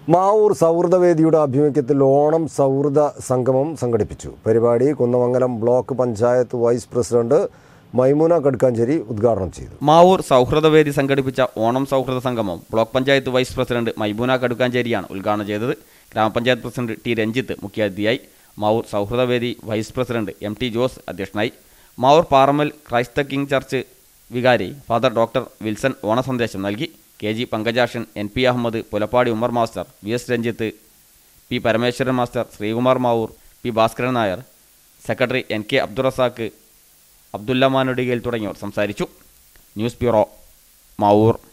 മാവൂർ സൗഹൃദവേദിയുടെ ആഭിമുഖ്യത്തിൽ ഓണം സൗഹൃദ സംഗമം സംഘടിപ്പിച്ചു പരിപാടി Kunnamangalam block panchayat vice president Maimoona Kadukkancheri ഉദ്ഘാടനം ചെയ്തു മാവൂർ സൗഹൃദവേദി സംഘടിപ്പിച്ച ഓണം സൗഹൃദ സംഗമം block panchayat vice president Maibuna കടുക്കാഞ്ചേരിയാണ് ഉദ്ഘാടനം ചെയ്തത് ഗ്രാമപഞ്ചായത്ത് പ്രസിഡന്റ് ടി രഞ്ജിത്ത് മുഖ്യാതിഥിയായി മാവൂർ സൗഹൃദവേദി vice president M T Jose അധ്യക്ഷനായി Mavoor Parammal Christ King Church വികാരി ഫാദർ ഡോക്ടർ വിൽസൺ ഓണസന്ദേശം നൽകി K G Pankajakshan N P Ahammed Pulappadi Ummer master V S Ranjith P Parameswaran master Sreekumar Mavoor P Bhaskaran Nair secretary N K Abdurazak Abdulla മാനുടികയിൽ തുടങ്ങിയവർ സംസാരിച്ചു ന്യൂസ് ബ്യൂറോ മാവൂർ